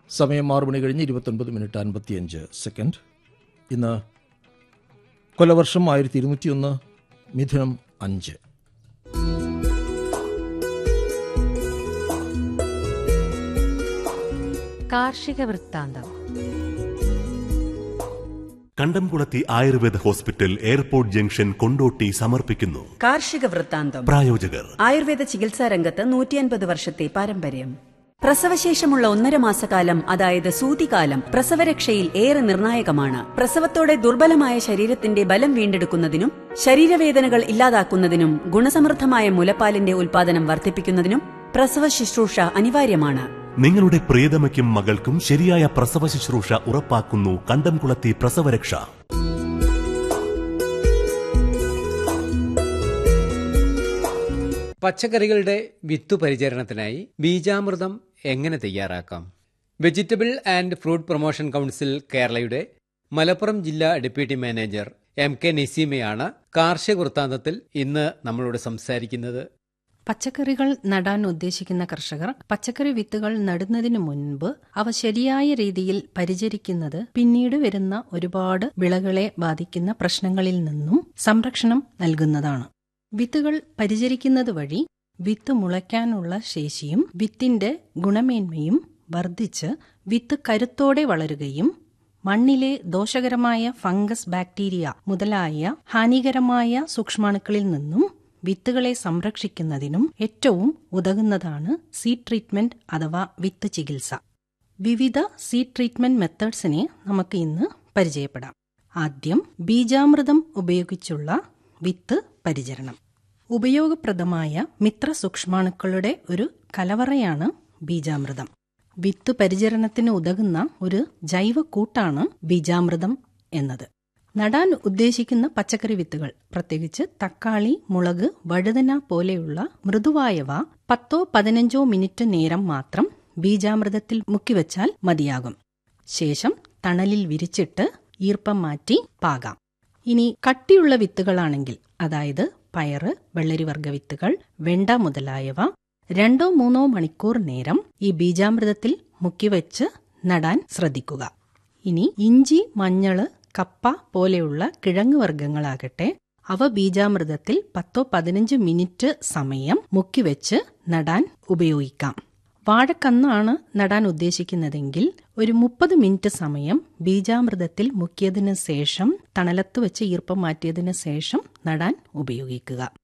സമയം ആറ് മണി കഴിഞ്ഞ് ഇരുപത്തൊൻപത് മിനിറ്റ് അൻപത്തിയഞ്ച് സെക്കൻഡ് ഇന്ന് കൊലവർഷം ആയിരത്തി ഇരുന്നൂറ്റിയൊന്ന് മിഥുനം അഞ്ച് കാർഷിക വൃത്താന്തം Kandamkulathi Ayurveda hospital airport junction Kondotty സമർപ്പിക്കുന്നു കാർഷിക വൃത്താന്തം പ്രായോജകർ ആയുർവേദ ചികിത്സാ രംഗത്ത് നൂറ്റിയൻപത് വർഷത്തെ പാരമ്പര്യം പ്രസവശേഷമുള്ള ഒന്നര മാസക്കാലം അതായത് സൂതികാലം പ്രസവരക്ഷയിൽ ഏറെ നിർണായകമാണ് പ്രസവത്തോടെ ദുർബലമായ ശരീരത്തിന്റെ ബലം വീണ്ടെടുക്കുന്നതിനും ശരീരവേദനകൾ ഇല്ലാതാക്കുന്നതിനും ഗുണസമൃദ്ധമായ മുലപ്പാലിന്റെ ഉൽപാദനം വർദ്ധിപ്പിക്കുന്നതിനും പ്രസവ ശുശ്രൂഷ അനിവാര്യമാണ് നിങ്ങളുടെ പ്രിയതമയ്ക്കും മകൾക്കും ശരിയായ പ്രസവ ശുശ്രൂഷ ഉറപ്പാക്കുന്നു കണ്ടംകുളത്തി പ്രസവരക്ഷ പച്ചക്കറികളുടെ വിത്തു പരിചരണത്തിനായി ബീജാമൃതം എങ്ങനെ തയ്യാറാക്കാം vegetable and fruit promotion council കേരളയുടെ മലപ്പുറം ജില്ലാ ഡെപ്യൂട്ടി മാനേജർ എം കെ നസീമയാണ് കാർഷിക വൃത്താന്തത്തിൽ ഇന്ന് നമ്മളോട് സംസാരിക്കുന്നത് പച്ചക്കറികൾ നടാൻ ഉദ്ദേശിക്കുന്ന കർഷകർ പച്ചക്കറി വിത്തുകൾ നടുന്നതിനു മുൻപ് അവ ശരിയായ രീതിയിൽ പരിചരിക്കുന്നത് പിന്നീട് വരുന്ന ഒരുപാട് വിളകളെ ബാധിക്കുന്ന പ്രശ്നങ്ങളിൽ നിന്നും സംരക്ഷണം നൽകുന്നതാണ് വിത്തുകൾ പരിചരിക്കുന്നത് വഴി വിത്ത് മുളയ്ക്കാനുള്ള ശേഷിയും വിത്തിന്റെ ഗുണമേന്മയും വർദ്ധിച്ച് വിത്ത് കരുത്തോടെ വളരുകയും മണ്ണിലെ ദോഷകരമായ ഫംഗസ് ബാക്ടീരിയ മുതലായ ഹാനികരമായ സൂക്ഷ്മാണുക്കളിൽ നിന്നും വിത്തുകളെ സംരക്ഷിക്കുന്നതിനും ഏറ്റവും ഉതകുന്നതാണ് സീഡ് ട്രീറ്റ്മെന്റ് അഥവാ വിത്ത് ചികിത്സ വിവിധ സീഡ് ട്രീറ്റ്മെന്റ് മെത്തേഡ്സിനെ നമുക്ക് ഇന്ന് പരിചയപ്പെടാം ആദ്യം ബീജാമൃതം ഉപയോഗിച്ചുള്ള വിത്ത് പരിചരണം ഉപയോഗപ്രദമായ മിത്ര സൂക്ഷ്മാണുക്കളുടെ ഒരു കലവറയാണ് ബീജാമൃതം വിത്ത് പരിചരണത്തിന് ഉതകുന്ന ഒരു ജൈവ കൂട്ടാണ് ബീജാമൃതം എന്നത് നടാൻ ഉദ്ദേശിക്കുന്ന പച്ചക്കറി വിത്തുകൾ പ്രത്യേകിച്ച് തക്കാളി മുളക് വഴുതന പോലെയുള്ള മൃദുവായവ പത്തോ പതിനഞ്ചോ മിനിറ്റ് നേരം മാത്രം ബീജാമൃതത്തിൽ മുക്കിവെച്ചാൽ മതിയാകും ശേഷം തണലിൽ വിരിച്ചിട്ട് ഈർപ്പം മാറ്റി പാകാം ഇനി കട്ടിയുള്ള വിത്തുകളാണെങ്കിൽ അതായത് പയറ് വെള്ളരിവർഗ വിത്തുകൾ വെണ്ട മുതലായവ രണ്ടോ മൂന്നോ മണിക്കൂർ നേരം ഈ ബീജാമൃതത്തിൽ മുക്കിവെച്ച് നടാൻ ശ്രദ്ധിക്കുക ഇനി ഇഞ്ചി മഞ്ഞള് കപ്പ പോലെയുള്ള കിഴങ്ങ് വർഗ്ഗങ്ങളാകട്ടെ അവ ബീജാമൃതത്തിൽ പത്തോ പതിനഞ്ച് മിനിറ്റ് സമയം മുക്കിവെച്ച് നടാൻ ഉപയോഗിക്കാം വാഴക്കന്നാണ് നടാൻ ഉദ്ദേശിക്കുന്നതെങ്കിൽ ഒരു മുപ്പത് മിനിറ്റ് സമയം ബീജാമൃതത്തിൽ മുക്കിയതിനു ശേഷം തണലത്ത് വെച്ച് ഈർപ്പം മാറ്റിയതിനു ശേഷം നടാൻ ഉപയോഗിക്കുക